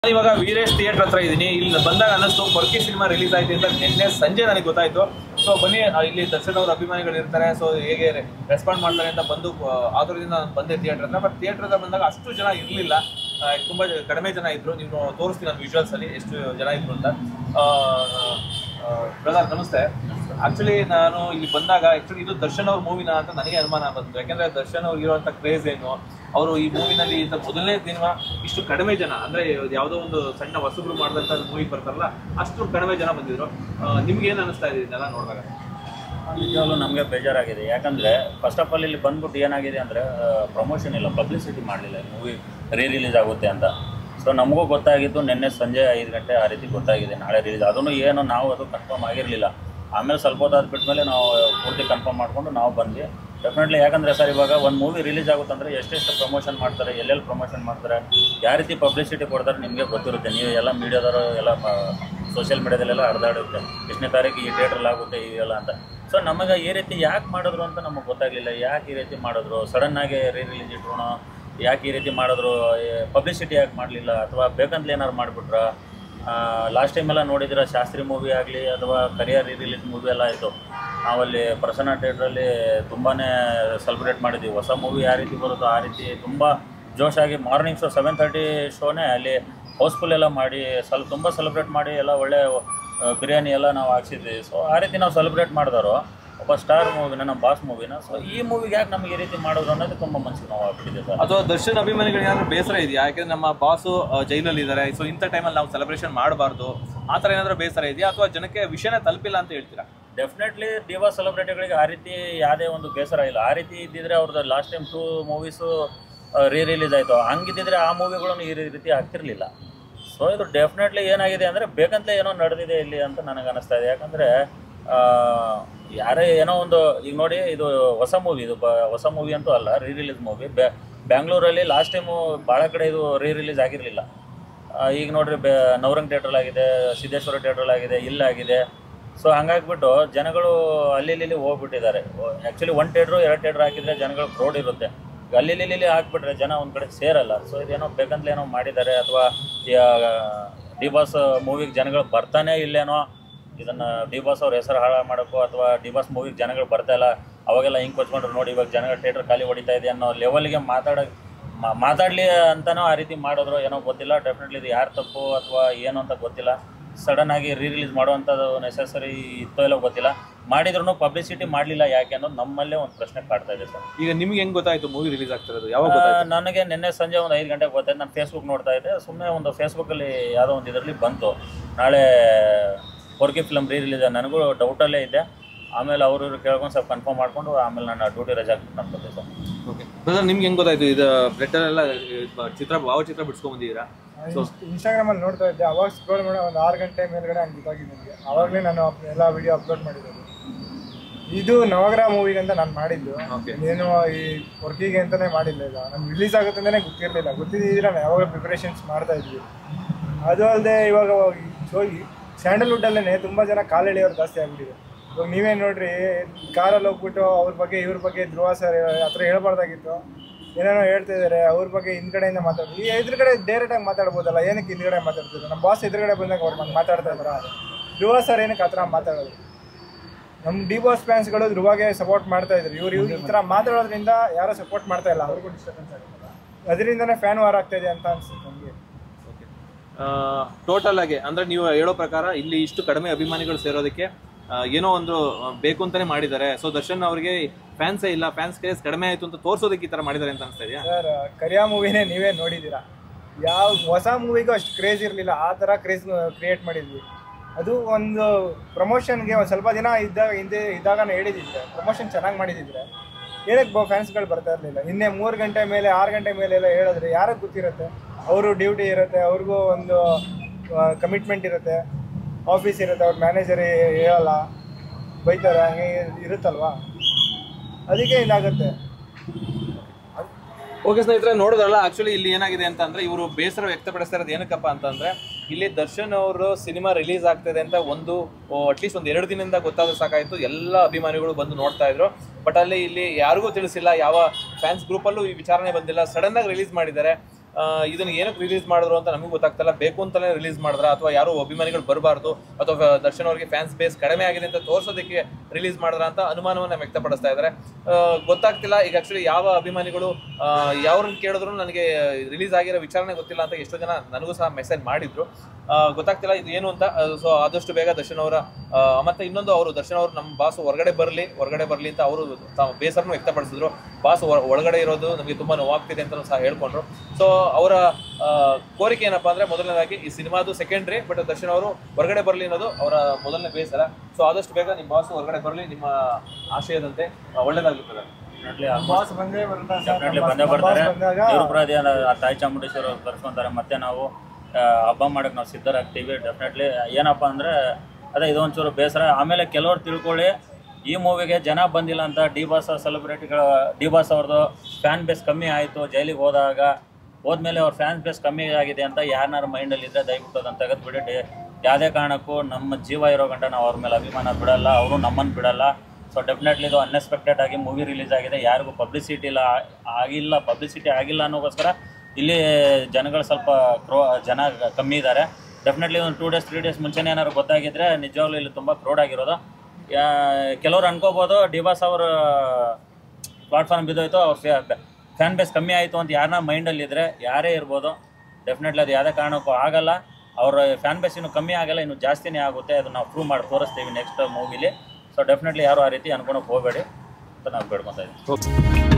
ನಾನು ಇವಾಗ ವೀರೇಶ್ ಥಿಯೇಟರ್ ಹತ್ರ ಇದ್ದೀನಿ ಇಲ್ಲಿ ಬಂದಾಗ ಅನ್ನಿಸ್ತು ಪೊರ್ಕಿ ಸಿನಿಮಾ ರಿಲೀಸ್ ಆಯ್ತು ಅಂತ ನಿನ್ನೆ ಸಂಜೆ ನನಗೆ ಗೊತ್ತಾಯ್ತು ಸೊ ಬನ್ನಿ ಆ, ಇಲ್ಲಿ ದರ್ಶನ್ ಅವ್ರ ಅಭಿಮಾನಿಗಳು ಇರ್ತಾರೆ ಸೊ ಹೇಗೆ ರೆಸ್ಪಾಂಡ್ ಮಾಡ್ತಾರೆ ಅಂತ ಬಂದು ಆ, ಆತುರದಿಂದ ನಾನು ಬಂದೆ ಥಿಯೇಟರ್ ಹತ್ರ ಬಟ್ ಥಿಯೇಟರ್ ಹತ್ರ ಬಂದಾಗ ಅಷ್ಟು ಜನ ಇರಲಿಲ್ಲ ತುಂಬಾ ಜ- ಕಡಿಮೆ ಜನ ಇದ್ರು ನೀವು ತೋರಿಸ್ತೀನಿ ನಾನು ವಿಜುವಲ್ಸ್ ಅಲ್ಲಿ ಎಷ್ಟು ಜನ ಇದ್ರು ಅಂತ ಬ್ರದರ್ ನಮಸ್ತೆ ಆಕ್ಚುಲಿ ನಾನು ಇಲ್ಲಿ ಬಂದಾಗ ಆಕ್ಚುಲಿ ಇದು ದರ್ಶನ್ ಅವ್ರ ಮೂವಿನ ಅಂತ ನನಗೆ ಅನುಮಾನ ಬಂತು ಯಾಕಂದ್ರೆ ದರ್ಶನ್ ಅವ್ರಿಗೆ ಇರುವಂತ ಕ್ರೇಜ್ ಏನು ಅವರು ಈ ಮೂವಿನಲ್ಲಿ ಇಂಥ ಮೊದಲನೇ ದಿನ ಇಷ್ಟು ಕಡಿಮೆ ಜನ ಅಂದ್ರೆ ಯಾವುದೋ ಒಂದು ಸಣ್ಣ ಹೊಸಬ್ರು ಮಾಡಿದಂತ ಮೂವಿ ಬರ್ತಾರಲ್ಲ ಅಷ್ಟು ಕಡಿಮೆ ಜನ ಬಂದಿದ್ರು ನಿಮ್ಗೆ ಏನ್ ಅನಿಸ್ತಾ ಇದೆ ಇದನ್ನೆಲ್ಲ ನೋಡಿದಾಗ ನಿಜವಾಗ್ಲೂ ನಮಗೆ ಬೇಜಾರಾಗಿದೆ ಯಾಕಂದರೆ ಫಸ್ಟ್ ಆಫ್ ಆಲ್ ಇಲ್ಲಿ ಬಂದ್ಬಿಟ್ಟು ಏನಾಗಿದೆ ಅಂದರೆ ಪ್ರಮೋಷನ್ ಇಲ್ಲ ಪಬ್ಲಿಸಿಟಿ ಮಾಡಲಿಲ್ಲ ಮೂವಿ ರೀ ರಿಲೀಸ್ ಆಗುತ್ತೆ ಅಂತ ಸೊ ನಮಗೂ ಗೊತ್ತಾಗಿದ್ದು ನಿನ್ನೆ ಸಂಜೆ ಐದು ಗಂಟೆ ಆ ರೀತಿ ಗೊತ್ತಾಗಿದೆ ನಾಳೆ ರಿಲೀಸ್ ಅದನ್ನು ಏನು ನಾವು ಅದು ಕನ್ಫರ್ಮ್ ಆಗಿರಲಿಲ್ಲ ಆಮೇಲೆ ಸ್ವಲ್ಪ ಹೊತ್ತಾದ ಬಿಟ್ಮೇಲೆ ನಾವು ಪೂರ್ತಿ ಕನ್ಫರ್ಮ್ ಮಾಡಿಕೊಂಡು ನಾವು ಬಂದ್ವಿ ಡೆಫಿನೆಟ್ಲಿ ಯಾಕಂದರೆ ಸರ್ ಇವಾಗ ಒಂದು ಮೂವಿ ರಿಲೀಸ್ ಆಗುತ್ತಂದ್ರೆ ಎಷ್ಟೆಷ್ಟು ಪ್ರಮೋಷನ್ ಮಾಡ್ತಾರೆ ಎಲ್ಲೆಲ್ಲಿ ಪ್ರಮೋಷನ್ ಮಾಡ್ತಾರೆ ಯಾವ ರೀತಿ ಪಬ್ಲಿಸಿಟಿ ಕೊಡ್ತಾರೆ ನಿಮಗೆ ಗೊತ್ತಿರುತ್ತೆ ನೀವು ಎಲ್ಲ ಮೀಡಿಯಾದವರು ಎಲ್ಲ ಸೋಷಿಯಲ್ ಮೀಡಿಯಾದಲ್ಲೆಲ್ಲ ಹರಿದಾಡುತ್ತೆ ಎಷ್ಟನೇ ತಾರೀಕು ಈ ಥಿಯೇಟ್ರಲ್ಲಿ ಆಗುತ್ತೆ ಇವೆಲ್ಲ ಅಂತ ಸೊ ನಮಗೆ ಈ ರೀತಿ ಯಾಕೆ ಮಾಡಿದ್ರು ಅಂತ ನಮಗೆ ಗೊತ್ತಾಗಲಿಲ್ಲ ಯಾಕೆ ಈ ರೀತಿ ಮಾಡಿದ್ರು ಸಡನ್ನಾಗಿ ರೀ ರಿಲೀಸ್ ಇಟ್ರು ಯಾಕೆ ಈ ರೀತಿ ಮಾಡಿದ್ರು ಪಬ್ಲಿಸಿಟಿ ಯಾಕೆ ಮಾಡಲಿಲ್ಲ ಅಥವಾ ಬೇಕಂತಲೇ ಏನಾರು ಮಾಡಿಬಿಟ್ರ ಲಾಸ್ಟ್ ಟೈಮ್ ಎಲ್ಲ ನೋಡಿದ್ರೆ ಶಾಸ್ತ್ರಿ ಮೂವಿ ಆಗಲಿ ಅಥವಾ ಕರಿಯರ್ ರೀ ರಿಲೀಸ್ ಮೂವಿ ಎಲ್ಲ ಆಯಿತು ನಾವಲ್ಲಿ ಪ್ರಸನ್ನ ಥಿಯೇಟ್ರಲ್ಲಿ ತುಂಬಾ ಸೆಲೆಬ್ರೇಟ್ ಮಾಡಿದ್ವಿ ಹೊಸ ಮೂವಿ ಯಾವ ರೀತಿ ಬರುತ್ತೋ ಆ ರೀತಿ ತುಂಬ ಜೋಶಾಗಿ ಮಾರ್ನಿಂಗ್ ಶೋ ಸೆವೆನ್ ತರ್ಟಿ ಶೋನೇ ಅಲ್ಲಿ ಹೌಸ್ಫುಲ್ ಎಲ್ಲ ಮಾಡಿ ಸ್ವಲ್ಪ ತುಂಬ ಸೆಲೆಬ್ರೇಟ್ ಮಾಡಿ ಎಲ್ಲ ಒಳ್ಳೆ ಆ, ಬಿರಿಯಾನಿ ಎಲ್ಲ ನಾವು ಹಾಕ್ಸಿದ್ವಿ ಸೊ ಆ ರೀತಿ ನಾವು ಸೆಲೆಬ್ರೇಟ್ ಮಾಡಿದಾರೋ ಒಬ್ಬ ಸ್ಟಾರ್ ಮೂವಿನ ನಮ್ಮ ಬಾಸ್ ಮೂವಿನ ಸೊ ಈ ಮೂವಿಗೆ ಯಾಕೆ ನಮಗೆ ಈ ರೀತಿ ಮಾಡಿದ್ರು ಅನ್ನೋದು ತುಂಬ ಮನಸ್ಸಿಗೆ ನೋವು ಆಗ್ಬಿಟ್ಟಿದೆ ಸರ್ ಅಥವಾ ದರ್ಶನ್ ಅಭಿಮಾನಿಗಳಿಗೆ ಏನಾದ್ರು ಬೇಸರ ಇದೆಯಾ ಯಾಕಂದ್ರೆ ನಮ್ಮ ಬಾಸು ಜೈಲಲ್ಲಿ ಇದ್ದಾರೆ ಸೊ ಇಂಥ ಟೈಮಲ್ಲಿ ನಾವು ಸೆಲೆಬ್ರೇಷನ್ ಮಾಡಬಾರ್ದು ಆ ಥರ ಏನಾದ್ರು ಬೇಸರ ಇದೆಯಾ ಅಥವಾ ಜನಕ್ಕೆ ವಿಷಯನೇ ತಲುಪಿಲ್ಲ ಅಂತ ಹೇಳ್ತೀರಾ ಡೆಫಿನೆಟ್ಲಿ ದಿವಾ ಸೆಲೆಬ್ರಿಟಿಗಳಿಗೆ ಆ ರೀತಿ ಯಾವುದೇ ಒಂದು ಬೇಸರ ಇಲ್ಲ ಆ ರೀತಿ ಇದ್ದಿದ್ರೆ ಅವ್ರದ್ದು last time two movies re release ಆಯಿತು ಹಂಗಿದ್ದಿದ್ರೆ ಆ ಮೂವಿಗಳನ್ನು ಈ ರೀತಿ ಆಗ್ತಿರ್ಲಿಲ್ಲ ಸೊ ಇದು ಡೆಫಿನೆಟ್ಲಿ ಏನಾಗಿದೆ ಅಂದರೆ ಬೇಕಂತಲೇ ಏನೋ ನಡೆದಿದೆ ಇಲ್ಲಿ ಅಂತ ನನಗೆ ಅನಿಸ್ತಾ ಇದೆ ಯಾಕಂದರೆ ಯಾರೇ ಏನೋ ಒಂದು ಈಗ ನೋಡಿ ಇದು ಹೊಸ ಮೂವಿ ಇದು ಬ- ಹೊಸ ಮೂವಿ ಅಂತೂ ಅಲ್ಲ ರೀ ರಿಲೀಸ್ ಮೂವಿ ಬ್ಯಾಂಗ್ಳೂರಲ್ಲಿ ಲಾಸ್ಟ್ ಟೈಮು ಭಾಳ ಕಡೆ ಇದು ರೀ ರಿಲೀಸ್ ಆಗಿರಲಿಲ್ಲ ಈಗ ನೋಡ್ರಿ ಬೆ ನವರಂಗ್ ಥಿಯೇಟ್ರಲ್ಲಿ ಆಗಿದೆ ಸಿದ್ದೇಶ್ವರ ಥಿಯೇಟ್ರಲ್ಲಿ ಆಗಿದೆ ಇಲ್ಲಾಗಿದೆ ಸೊ ಹಂಗಾಗ್ಬಿಟ್ಟು ಜನಗಳು ಅಲ್ಲಿ ಇಲ್ಲಿ ಹೋಗ್ಬಿಟ್ಟಿದ್ದಾರೆ ಆ್ಯಕ್ಚುಲಿ ಒನ್ ಥಿಯೇಟ್ರು ಎರಡು ಥಿಯೇಟ್ರ್ ಹಾಕಿದ್ರೆ ಜನಗಳು ಕ್ರೌಡ್ ಇರುತ್ತೆ ಈಗ ಅಲ್ಲಿ ಇಲ್ಲಿ ಇಲ್ಲಿ ಹಾಕ್ಬಿಟ್ರೆ ಜನ ಒಂದು ಕಡೆ ಸೇರಲ್ಲ ಸೊ ಇದೇನೋ ಬೇಕಂತಲೇ ಏನೋ ಮಾಡಿದ್ದಾರೆ ಅಥವಾ ಡಿ ಬಾಸ್ ಮೂವಿಗೆ ಜನಗಳು ಬರ್ತಾನೆ ಇಲ್ಲೇನೋ ಇದನ್ನು ಡಿ ಬಾಸ್ ಅವ್ರ ಹೆಸರು ಹಾಳು ಮಾಡೋಕ್ಕೋ ಅಥವಾ ಡಿ ಬಾಸ್ ಮೂವಿಗೆ ಜನಗಳು ಬರ್ತಾ ಇಲ್ಲ ಅವಾಗೆಲ್ಲ ಹಿಂಗೆ ಕೊಚ್ಕೊಂಡ್ರು ನೋಡಿ ಇವಾಗ ಜನಗಳು ಥಿಯೇಟ್ರ್ ಖಾಲಿ ಹೊಡಿತಾ ಇದೆ ಅನ್ನೋ ಲೆವೆಲ್ಗೆ ಮಾತಾಡೋ ಮಾ- ಮಾತಾಡ್ಲಿ ಅಂತನೋ ಆ ರೀತಿ ಮಾಡಿದ್ರು ಏನೋ ಗೊತ್ತಿಲ್ಲ ಡೆಫಿನೆಟ್ಲಿ ಇದು ಯಾರು ತಪ್ಪು ಅಥವಾ ಏನು ಅಂತ ಗೊತ್ತಿಲ್ಲ ಸಡನ್ ಆಗಿ ರೀ ರಿಲೀಸ್ ಮಾಡುವಂಥದ್ದು ನೆಸೆಸರಿ ಇತ್ತೋ ಇಲ್ಲ ಗೊತ್ತಿಲ್ಲ ಮಾಡಿದ್ರು ಪಬ್ಲಿಸಿಟಿ ಮಾಡಲಿಲ್ಲ ಯಾಕೆ ಅನ್ನೋದು ನಮ್ಮಲ್ಲೇ ಒಂದು ಪ್ರಶ್ನೆ ಕಾಡ್ತಾ ಇದೆ ಸರ್ ಈಗ ನಿಮ್ಗೆ ಹೆಂಗ್ ಗೊತ್ತಾಯ್ತು ಮೂವಿ ರಿಲೀಸ್ ಆಗ್ತಿರೋದು ಯಾವಾಗ ಆ, ಗೊತ್ತಾಯ್ತು ನನಗೆ ನಿನ್ನೆ ಸಂಜೆ ಒಂದು ಐದು ಗಂಟೆಗೆ ಗೊತ್ತಾಯ್ತು ನಾನು ಫೇಸ್ಬುಕ್ ನೋಡ್ತಾ ಇದ್ದೆ ಸುಮ್ಮನೆ ಒಂದು ಫೇಸ್ಬುಕ್ಕಲ್ಲಿ ಯಾವುದೋ ಒಂದು ಇದರಲ್ಲಿ ಬಂತು ನಾಳೆ ಫೋರ್ಕಿ ಫಿಲಮ್ ರೀ ರಿಲೀಸ್ ನನಗೂ ಡೌಟಲ್ಲೇ ಇದ್ದೆ ಆಮೇಲೆ ಅವರು ಇವ್ರು ಕೇಳ್ಕೊಂಡು ಸ್ವಲ್ಪ ಕನ್ಫರ್ಮ್ ಮಾಡಿಕೊಂಡು ಆಮೇಲೆ ನಾನು ಡ್ಯೂಟಿ ರಜೆ ಹಾಕ್ಬಿಟ್ಟು ನಾನು ಬಂದೆ ಸರ್ ಓಕೆ ಬ್ರದರ್ ನಿಮ್ಗೆ ಹೆಂಗ್ ಗೊತ್ತಾಯ್ತು ಇದು ಬ್ರೆಡ್ಡಲ್ಲೆಲ್ಲ ಚಿತ್ರ ಭಾವಚಿತ್ರ ಬಿಡ್ಸ್ಕೊಂಡ್ ಬಂದಿದ್ದೀರಾ ಸೊ ಇನ್ಸ್ಟಾಗ್ರಾಮ್ ಅಲ್ಲಿ ನೋಡ್ತಾ ಇದ್ದೆ ಅವಾಗ ಸ್ಕ್ರೋಲ್ ಮಾಡಿ ಒಂದು ಆರು ಗಂಟೆ ಮೇಲ್ಗಡೆ ಹಂಗೆ ಗೊತ್ತಾಗಿದೆ ನನಗೆ ಅವಾಗಲೇ ನಾನು ಅಪ್- ಎಲ್ಲ ವಿಡಿಯೋ ಅಪ್ಲೋಡ್ ಮಾಡಿರೋದು ಇದು ನವಗ್ರಹ ಮೂವಿಗೆ ಅಂತ ನಾನು ಮಾಡಿದ್ದು Okay. ಏನು ಈ ವರ್ಕಿಗೆ ಅಂತಾನೆ ಮಾಡಿಲ್ಲ ಈಗ ನಮ್ಗೆ ರಿಲೀಸ್ ಆಗುತ್ತೆ ಅಂತಾನೆ ಗೊತ್ತಿರಲಿಲ್ಲ ಗೊತ್ತಿದ್ದಿದ್ರೆ ನಾವು ಯಾವಾಗ ಪ್ರಿಪರೇಷನ್ಸ್ ಮಾಡ್ತಾ ಇದ್ವಿ ಅದು ಅಲ್ಲದೆ ಇವಾಗ ಸೊ ಸ್ಯಾಂಡಲ್ವುಡ್ ಅಲ್ಲೇ ತುಂಬಾ ಜನ ಕಾಲೆಳೆಯೋರು ಜಾಸ್ತಿ ಆಗ್ಬಿಟ್ಟಿದೆ ಇವಾಗ ನೀವೇ ನೋಡ್ರಿ ಕಾರಲ್ಲಿ ಹೋಗ್ಬಿಟ್ಟು ಅವ್ರ ಬಗ್ಗೆ ಇವ್ರ ಬಗ್ಗೆ ಧ್ರುವ ಸರ್ ಹತ್ರ ಹೇಳ್ಬಾರ್ದಾಗಿತ್ತು ಏನೇನೋ ಹೇಳ್ತಾ ಇದಾರೆ ಅವ್ರ ಬಗ್ಗೆ ಹಿಂದ್ಗಡೆಯಿಂದ ಮಾತಾಡಿ ಈ ಎದುರುಗಡೆ ಡೈರೆಕ್ಟ್ ಆಗಿ ಮಾತಾಡ್ಬೋದಲ್ಲ ಏನಕ್ಕೆ ಹಿಂದ್ಗಡೆ ಮಾತಾಡ್ತಿದ್ರು ನಮ್ಮ ಬಾಸ್ ಎದುರುಗಡೆ ಬಂದಾಗ ಅವ್ರು ಹಂಗೆ ಮಾತಾಡ್ತಾ ಇದ್ರ ಧ್ರುವ ಸರ್ ಏನಕ್ಕೆ ಆ ಥರ ಮಾತಾಡೋದು ನಮ್ಮ ಡಿ ಬಾಸ್ ಫ್ಯಾನ್ಸ್ಗಳು ಧ್ರುವಾಗೆ ಸಪೋರ್ಟ್ ಮಾಡ್ತಾ ಇದ್ರು ಇವ್ರು ಇವ್ರು ಈ ಥರ ಮಾತಾಡೋದ್ರಿಂದ ಯಾರೋ ಸಪೋರ್ಟ್ ಮಾಡ್ತಾ ಇಲ್ಲ ಅವ್ರಿಗೂ ಡಿಸ್ಟರ್ಬೆನ್ಸ್ ಆಗುತ್ತೆ ಅದರಿಂದನೇ ಫ್ಯಾನ್ ವಾರ್ ಆಗ್ತಾ ಇದೆ ಅಂತ ಅನ್ಸುತ್ತೆ ನಮಗೆ ಟೋಟಲ್ ಆಗಿ ಅಂದ್ರೆ ನೀವು ಹೇಳೋ ಪ್ರಕಾರ ಇಲ್ಲಿ ಇಷ್ಟು ಕಡಿಮೆ ಅಭಿಮಾನಿಗಳು ಸೇರೋದಕ್ಕೆ ಆ, ಏನೋ ಒಂದು ಆ, ಬೇಕು ಅಂತಾನೆ ಮಾಡಿದ್ದಾರೆ ಸೊ ದರ್ಶನ್ ಅವರಿಗೆ ಫ್ಯಾನ್ಸೇ ಇಲ್ಲ ಫ್ಯಾನ್ಸ್ ಕ್ರೇಸ್ ಕಡಿಮೆ ಆಯ್ತು ಅಂತ ತೋರ್ಸೋದಕ್ಕೆ ಈ ತರ ಮಾಡಿದ್ದಾರೆ ಅಂತ ಅನ್ಸ್ತಾ ಇದೆಯಾ ಸರ್ ಕರಿಯಾ ಮೂವಿನೇ ನೀವೇ ನೋಡಿದ್ದೀರಾ ಯಾವ ಹೊಸ ಮೂವಿಗೂ ಅಷ್ಟು ಕ್ರೇಜ್ ಇರಲಿಲ್ಲ ಆ ಥರ ಕ್ರೇಜ್ ಕ್ರಿಯೇಟ್ ಮಾಡಿದ್ವಿ ಅದು ಒಂದು ಪ್ರಮೋಷನ್ಗೆ ಒಂದು ಸ್ವಲ್ಪ ದಿನ ಇದ್ದಾಗ ಹಿಂದೆ ಇದ್ದಾಗ ಹೇಳಿದಿದ್ರೆ ಪ್ರಮೋಷನ್ ಚೆನ್ನಾಗಿ ಮಾಡಿದಿದ್ರೆ ಏನಕ್ಕೆ ಫ್ಯಾನ್ಸ್ಗಳು ಬರ್ತಾ ಇರಲಿಲ್ಲ ನಿನ್ನೆ ಮೂರು ಗಂಟೆ ಮೇಲೆ ಆರು ಗಂಟೆ ಮೇಲೆ ಎಲ್ಲ ಹೇಳಿದ್ರೆ ಯಾರಿಗೆ ಗೊತ್ತಿರುತ್ತೆ ಅವರು ಡ್ಯೂಟಿ ಇರುತ್ತೆ ಅವ್ರಿಗೂ ಒಂದು ಕಮಿಟ್ಮೆಂಟ್ ಇರುತ್ತೆ ಆಫೀಸ್ ಇರುತ್ತೆ ಅವ್ರ ಮ್ಯಾನೇಜರ್ ಹೇಳಲ್ಲ ಬೈತಾರೆ ಹಂಗೆ ಇರುತ್ತಲ್ವಾ ಅದಕ್ಕೆ ಇದಾಗುತ್ತೆ ಓಕೆ ಸ್ನೇಹಿತರೆ ನೋಡಿದ್ರಲ್ಲ ಆಕ್ಚುಲಿ ಇಲ್ಲಿ ಏನಾಗಿದೆ ಅಂತ ಅಂದ್ರೆ ಇವರು ಬೇಸರ ವ್ಯಕ್ತಪಡಿಸ್ತಾ ಇರೋದು ಏನಕ್ಕಪ್ಪ ಅಂತಂದ್ರೆ ಇಲ್ಲಿ ದರ್ಶನ್ ಅವರು ಸಿನಿಮಾ ರಿಲೀಸ್ ಆಗ್ತಿದೆ ಅಂತ ಒಂದು ಅಟ್ಲೀಸ್ಟ್ ಒಂದು ಎರಡು ದಿನದಿಂದ ಗೊತ್ತಾದ್ರೆ ಸಾಕಾಯ್ತು ಎಲ್ಲ ಅಭಿಮಾನಿಗಳು ಬಂದು ನೋಡ್ತಾ ಇದ್ರು ಬಟ್ ಅಲ್ಲಿ ಇಲ್ಲಿ ಯಾರಿಗೂ ತಿಳಿಸಿಲ್ಲ ಯಾವ ಫ್ಯಾನ್ಸ್ ಗ್ರೂಪಲ್ಲೂ ಈ ವಿಚಾರಣೆ ಬಂದಿಲ್ಲ ಸಡನ್ ಆಗಿ ರಿಲೀಸ್ ಮಾಡಿದ್ದಾರೆ ಆ, ಇದನ್ನ ಏನಕ್ಕೆ ರಿಲೀಸ್ ಮಾಡಿದ್ರು ಅಂತ ನಮಗೂ ಗೊತ್ತಾಗ್ತಲ್ಲ ಬೇಕು ಅಂತಾನೆ ರಿಲೀಸ್ ಮಾಡಿದ್ರ ಅಥವಾ ಯಾರು ಅಭಿಮಾನಿಗಳು ಬರಬಾರ್ದು ಅಥವಾ ದರ್ಶನ್ ಅವರಿಗೆ ಫ್ಯಾನ್ಸ್ ಬೇಸ್ ಕಡಿಮೆ ಆಗಿದೆ ಅಂತ ತೋರ್ಸೋದಕ್ಕೆ ರಿಲೀಸ್ ಮಾಡಿದ್ರ ಅಂತ ಅನುಮಾನವನ್ನ ವ್ಯಕ್ತಪಡಿಸ್ತಾ ಇದ್ದಾರೆ ಆ, ಗೊತ್ತಾಗ್ತಿಲ್ಲ ಈಗ ಆಕ್ಚುಲಿ ಯಾವ ಅಭಿಮಾನಿಗಳು ಆ, ಯಾವ್ರನ್ನ ಕೇಳಿದ್ರು ನನಗೆ ರಿಲೀಸ್ ಆಗಿರೋ ವಿಚಾರಣೆ ಗೊತ್ತಿಲ್ಲ ಅಂತ ಎಷ್ಟೋ ಜನ ನನಗೂ ಸಹ ಮೆಸೇಜ್ ಮಾಡಿದ್ರು ಆ, ಗೊತ್ತಾಗ್ತಿಲ್ಲ ಇದು ಏನು ಅಂತ ಸೊ ಆದಷ್ಟು ಬೇಗ ದರ್ಶನ್ ಅವರ ಆ, ಮತ್ತೆ ಇನ್ನೊಂದು ಅವರು ದರ್ಶನ್ ಅವರು ನಮ್ಮ ಬಾಸ್ ಹೊರಗಡೆ ಬರಲಿ ಹೊರಗಡೆ ಬರಲಿ ಅಂತ ಅವರು ತಮ್ಮ ಬೇಸರನ್ನು ವ್ಯಕ್ತಪಡಿಸಿದ್ರು ಬಾಸ್ ಒಳಗಡೆ ಇರೋದು ನಮಗೆ ತುಂಬಾ ನೋವಾಗ್ತಿದೆ ಅಂತ ಸಹ ಹೇಳ್ಕೊಂಡ್ರು ಸೊ ಅವರ ಆ, ಕೋರಿಕೆ ಏನಪ್ಪಾ ಅಂದ್ರೆ ಮೊದಲನೇದಾಗಿ ಈ ಸಿನಿಮಾದು ಸೆಕೆಂಡ್ರಿ ಬಟ್ ದರ್ಶನ್ ಅವರು ಹೊರಗಡೆ ಬರಲಿ ಅನ್ನೋದು ಅವರ ಮೊದಲನೇ ಬೇಸರ ಸೊ ಆದಷ್ಟು ಬೇಗ ನಿಮ್ಮ ಬಾಸ್ ಹೊರಗಡೆ ಬರಲಿ ನಿಮ್ಮ ಆಶಯದಂತೆ ಆ, ಒಳ್ಳೇದಾಗ್ಲಿರ್ತದೆ ಡೆಫಿನೆಟ್ಲಿ ಬಾಸ್ ಬಂದೇ ಬರ್ತಾರೆ ಸರ್. ಡೆಫಿನೆಟ್ಲಿ ನಮ್ಮ ಬಂದೇ ಬಾಸ್ ಬರ್ತಾರೆ ಬಂದಾಗ ದೇವ್ರಪುರಾದಿ ಆ ತಾಯಿ ಚಾಮುಂಡೇಶ್ವರಿ ಅವ್ರು ಕರ್ಸ್ಕೊಂತಾರೆ ಮತ್ತೆ ನಾವು ಆ, ಹಬ್ಬ ಮಾಡಕ್ಕೆ ನಾವು ಸಿದ್ಧರಾಗ್ತೀವಿ ಡೆಫಿನೆಟ್ಲಿ ಏನಪ್ಪ ಅಂದ್ರೆ ಅದೇ ಇದೊಂಚೂರು ಬೇಸರ ಆಮೇಲೆ ಕೆಲವ್ರು ತಿಳ್ಕೊಳ್ಳಿ ಈ ಮೂವಿಗೆ ಜನ ಬಂದಿಲ್ಲ ಅಂತ ಡಿ ಬಾಸ್ ಸೆಲೆಬ್ರಿಟಿಗಳ ಡಿ ಬಾಸ್ ಅವ್ರದ್ದು ಫ್ಯಾನ್ ಬೇಸ್ ಕಮ್ಮಿ ಆಯಿತು ಜೈಲಿಗೆ ಹೋದಾಗ ಹೋದ್ಮೇಲೆ ಅವ್ರ ಫ್ಯಾನ್ ಬೇಸ್ ಕಮ್ಮಿ ಆಗಿದೆ ಅಂತ ಯಾರನ್ನಾರು ಮೈಂಡಲ್ಲಿ ಇದ್ದರೆ ದಯವಿಟ್ಟು ಅದನ್ನು ತೆಗೆದು ಬಿಡಿ ಯಾವುದೇ ಕಾರಣಕ್ಕೂ ನಮ್ಮ ಜೀವ ಇರೋ ಗಂಟ ನಾವು ಅವ್ರ ಮೇಲೆ ಅಭಿಮಾನ ಬಿಡಲ್ಲ ಅವರು ನಮ್ಮನ್ನು ಬಿಡಲ್ಲ ಸೊ ಡೆಫಿನೆಟ್ಲಿ ಇದು ಅನ್ಎಕ್ಸ್ಪೆಕ್ಟೆಡ್ ಆಗಿ ಮೂವಿ ರಿಲೀಸ್ ಆಗಿದೆ ಯಾರಿಗೂ ಪಬ್ಲಿಸಿಟಿ ಇಲ್ಲ ಆಗಿಲ್ಲ ಪಬ್ಲಿಸಿಟಿ ಆಗಿಲ್ಲ ಅನ್ನೋಗೋಸ್ಕರ ಇಲ್ಲಿ ಜನಗಳು ಸ್ವಲ್ಪ ಕ್ರೋ ಜನ ಕಮ್ಮಿ ಇದ್ದಾರೆ ಡೆಫಿನೆಟ್ಲಿ ಒಂದು ಟೂ ಡೇಸ್ ತ್ರೀ ಡೇಸ್ ಮುಂಚೆನೇ ಏನಾದ್ರು ಗೊತ್ತಾಗಿದ್ರೆ ನಿಜವಾಗ್ಲೂ ಇಲ್ಲಿ ತುಂಬ ಕ್ರೌಡ್ ಆಗಿರೋದು ಯಾ- ಕೆಲವ್ರು ಅನ್ಕೋಬೋದು ಡಿವಾಸ್ ಅವ್ರ ಪ್ಲಾಟ್ಫಾರ್ಮ್ ಬಿದ್ದೋಯ್ತು ಅವ್ರ ಫ್ಯಾನ್ ಬೇಸ್ ಕಮ್ಮಿ ಆಯಿತು ಅಂತ ಯಾರನ್ನ ಮೈಂಡಲ್ಲಿ ಇದ್ದರೆ ಯಾರೇ ಇರ್ಬೋದು ಡೆಫಿನೆಟ್ಲಿ ಅದು ಯಾವುದೇ ಕಾರಣಕ್ಕೂ ಆಗಲ್ಲ ಅವ್ರ ಫ್ಯಾನ್ ಬೇಸ್ ಇನ್ನು ಕಮ್ಮಿ ಆಗಲ್ಲ ಇನ್ನು ಜಾಸ್ತಿನೇ ಆಗುತ್ತೆ ಅದು ನಾವು ಪ್ರೂವ್ ಮಾಡಿ ತೋರಿಸ್ತೀವಿ ನೆಕ್ಸ್ಟ್ ಮೂವಿಲಿ ಸೊ ಡೆಫಿನೆಟ್ಲಿ ಯಾರು ಆ ರೀತಿ ಅನ್ಕೊಳಕ್ಕೆ ಹೋಗಬೇಡಿ ಅಂತ ನಾವು ಬೇಡ್ಕೊತಾ ಇದ್ದೀವಿ